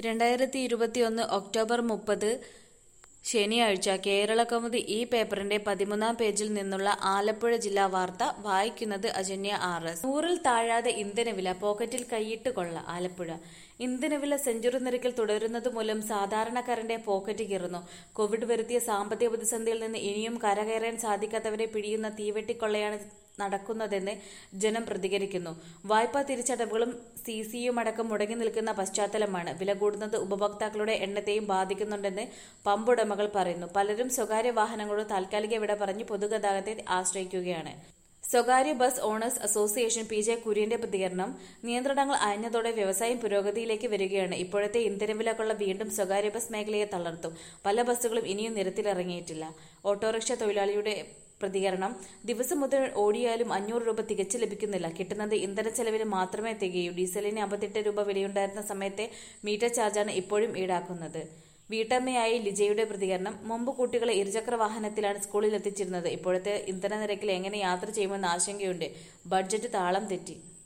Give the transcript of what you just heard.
രണ്ടായിരത്തി ഇരുപത്തിയൊന്ന് ഒക്ടോബർ മുപ്പത് ശനിയാഴ്ച കേരളകൗമുദി ഈ പേപ്പറിന്റെ പതിമൂന്നാം പേജിൽ നിന്നുള്ള ആലപ്പുഴ ജില്ലാ വാർത്ത വായിക്കുന്നത് അജന്യ ആർ എസ് നൂറിൽ താഴാതെ ഇന്ധനവില പോക്കറ്റിൽ കൈയിട്ട് കൊള്ള ആലപ്പുഴ ഇന്ധനവില സെഞ്ചുറി നിരക്കിൽ തുടരുന്നത് മൂലം സാധാരണക്കാരന്റെ പോക്കറ്റ് കീറുന്നു കോവിഡ് വരുത്തിയ സാമ്പത്തിക പ്രതിസന്ധിയിൽ നിന്ന് ഇനിയും കരകയറാൻ സാധിക്കാത്തവരെ പിടിയുന്ന തീവെട്ടിക്കൊള്ളയാണ് നടക്കുന്നതെന്ന് ജനം പ്രതികരിക്കുന്നു വായ്പാ തിരിച്ചടവുകളും സി സിയും അടക്കം മുടങ്ങി നിൽക്കുന്ന പശ്ചാത്തലമാണ് വില കൂടുന്നത് ഉപഭോക്താക്കളുടെ എണ്ണത്തെയും ബാധിക്കുന്നുണ്ടെന്ന് പമ്പുടമകൾ പറയുന്നു പലരും സ്വകാര്യ വാഹനങ്ങളോട് താൽക്കാലിക വിട പറഞ്ഞ് പൊതുഗതാഗതത്തെ ആശ്രയിക്കുകയാണ് സ്വകാര്യ bus owners association P J കുര്യന്റെ പ്രതികരണം നിയന്ത്രണങ്ങൾ അയഞ്ഞതോടെ വ്യവസായം പുരോഗതിയിലേക്ക് വരികയാണ് ഇപ്പോഴത്തെ ഇന്ധനവില കൊള്ള വീണ്ടും സ്വകാര്യ ബസ് മേഖലയെ തളർത്തും പല ബസ്സുകളും ഇനിയും നിരത്തിലിറങ്ങിയിട്ടില്ല ഓട്ടോറിക്ഷ തൊഴിലാളിയുടെ പ്രതികരണം ദിവസം മുതൽ ഓടിയാലും അഞ്ഞൂറ് രൂപ തികച്ചു ലഭിക്കുന്നില്ല കിട്ടുന്നത് ഇന്ധന ചെലവിന് മാത്രമേ തികയൂ ഡീസലിന് അമ്പത്തെട്ട് രൂപ വിലയുണ്ടായിരുന്ന സമയത്തെ മീറ്റർ ചാർജാണ് ഇപ്പോഴും ഈടാക്കുന്നത് വീട്ടമ്മയായി ലിജയുടെ പ്രതികരണം മുമ്പ് കുട്ടികളെ ഇരുചക്ര വാഹനത്തിലാണ് സ്കൂളിൽ എത്തിച്ചിരുന്നത് ഇപ്പോഴത്തെ ഇന്ധന നിരക്കിൽ എങ്ങനെ യാത്ര ചെയ്യുമെന്ന ആശങ്കയുണ്ട് ബഡ്ജറ്റ് താളം തെറ്റി